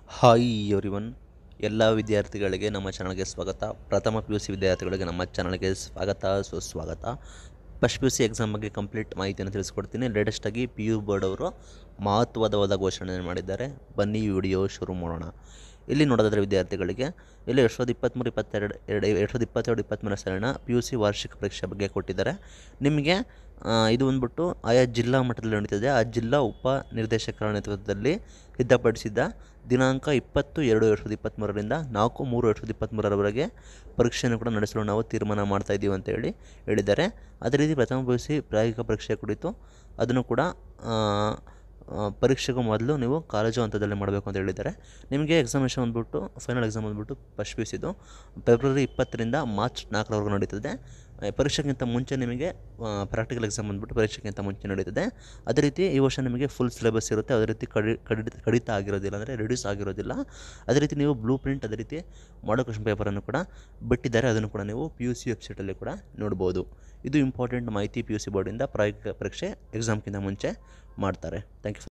hi everyone ಎಲ್ಲ ವಿದ್ಯಾರ್ಥಿಗಳಿಗೆ ನಮ್ಮ ಚಾನಲ್ಗೆ ಸ್ವಾಗತ ಪ್ರಥಮ ಪಿ ಯು ಸಿ ವಿದ್ಯಾರ್ಥಿಗಳಿಗೆ ನಮ್ಮ ಚಾನಲ್ಗೆ ಸ್ವಾಗತ ಸುಸ್ವಾಗತ first P U C exam ಬಗ್ಗೆ ಕಂಪ್ಲೀಟ್ ಮಾಹಿತಿಯನ್ನು ತಿಳಿಸ್ಕೊಡ್ತೀನಿ ಲೇಟೆಸ್ಟಾಗಿ ಪಿ ಯು ಬೋರ್ಡ್ ಅವರು ಮಹತ್ವದವಾದ ಘೋಷಣೆ ಮಾಡಿದ್ದಾರೆ ಬನ್ನಿ ವಿಡಿಯೋ ಶುರು ಮಾಡೋಣ ಇಲ್ಲಿ ನೋಡೋದಾದ್ರೆ ವಿದ್ಯಾರ್ಥಿಗಳಿಗೆ ಇಲ್ಲಿ ಎರಡು ಸಾವಿರದ ಇಪ್ಪತ್ತ್ಮೂರು ಇಪ್ಪತ್ತೆರಡು ಎರಡು ಎರಡು ಸಾವಿರದ ಇಪ್ಪತ್ತೆರಡು ಇಪ್ಪತ್ತ್ಮೂರನೇ ಸಾಲಿನ ಪಿ ಯು ಸಿ ವಾರ್ಷಿಕ ಪರೀಕ್ಷೆ ಬಗ್ಗೆ ಕೊಟ್ಟಿದ್ದಾರೆ ನಿಮಗೆ ಆ, ಇದು ಬಂದ್ಬಿಟ್ಟು ಆಯಾ ಜಿಲ್ಲಾ ಮಟ್ಟದಲ್ಲಿ ನಡೀತಿದೆ ಆ ಜಿಲ್ಲಾ ಉಪ ನಿರ್ದೇಶಕರ ನೇತೃತ್ವದಲ್ಲಿ ಸಿದ್ಧಪಡಿಸಿದ್ದ ದಿನಾಂಕ ಇಪ್ಪತ್ತು ಎರಡು ಎರಡು ಸಾವಿರದ ಇಪ್ಪತ್ತ್ಮೂರರಿಂದ ನಾಲ್ಕು ಮೂರು ಎರಡು ಸಾವಿರದ ಇಪ್ಪತ್ತ್ಮೂರರವರೆಗೆ ಪರೀಕ್ಷೆಯನ್ನು ಕೂಡ ನಡೆಸಲು ನಾವು ತೀರ್ಮಾನ ಮಾಡ್ತಾ ಇದ್ದೀವಿ ಅಂತ ಹೇಳಿ ಹೇಳಿದ್ದಾರೆ ಅದೇ ರೀತಿ ಪ್ರಥಮ ಪಿ ಯು ಸಿ ಪ್ರಾಯೋಗಿಕ ಪರೀಕ್ಷೆ ಕುರಿತು ಅದನ್ನು ಕೂಡ ಆ, ಆ, ಪರೀಕ್ಷೆಗೂ ಮೊದಲು ನೀವು ಕಾಲೇಜು ಹಂತದಲ್ಲಿ ಮಾಡಬೇಕು ಅಂತ ಹೇಳಿದ್ದಾರೆ ನಿಮಗೆ ಎಕ್ಸಾಮಿನೇಷನ್ ಬಂದ್ಬಿಟ್ಟು ಫೈನಲ್ ಎಕ್ಸಾಮ್ ಬಂದ್ಬಿಟ್ಟು ಫಸ್ಟ್ ಪಿ ಯು ಸಿದು ಫೆಬ್ರವರಿ ಇಪ್ಪತ್ತರಿಂದ ಮಾರ್ಚ್ ನಾಲ್ಕರವರೆಗೂ ನಡೀತದೆ ಆ, ಪರೀಕ್ಷೆಗಿಂತ ಮುಂಚೆ ನಿಮಗೆ ಪ್ರಾಕ್ಟಿಕಲ್ ಎಕ್ಸಾಮ್ ಬಂದ್ಬಿಟ್ಟು ಪರೀಕ್ಷೆಗಿಂತ ಮುಂಚೆ ನಡೀತದೆ ಅದೇ ರೀತಿ ಈ ವರ್ಷ ನಿಮಗೆ ಫುಲ್ ಸಿಲೆಬಸ್ ಇರುತ್ತೆ ಅದೇ ರೀತಿ ಕಡಿ ಕಡಿತ ಕಡಿತ ಆಗಿರೋದಿಲ್ಲ ಅಂದರೆ ರಿಡ್ಯೂಸ್ ಆಗಿರೋದಿಲ್ಲ ಅದೇ ರೀತಿ ನೀವು ಬ್ಲೂ ಪ್ರಿಂಟ್ ಅದೇ ರೀತಿ ಮಾಡೋ ಕ್ವಶನ್ ಪೇಪರನ್ನು ಕೂಡ ಬಿಟ್ಟಿದ್ದಾರೆ ಅದನ್ನು ಕೂಡ ನೀವು ಪಿ ಯು ಸಿ ವೆಬ್ಸೈಟಲ್ಲಿ ಕೂಡ ನೋಡ್ಬೋದು ಇದು ಇಂಪಾರ್ಟೆಂಟ್ ಮಾಹಿತಿ ಪಿ ಯು ಸಿ ಬೋರ್ಡಿಂದ ಪ್ರಾಯೋಗಿಕ ಪರೀಕ್ಷೆ ಎಕ್ಸಾಮ್ಗಿಂತ ಮುಂಚೆ ಮಾಡ್ತಾರೆ ಥ್ಯಾಂಕ್ ಯು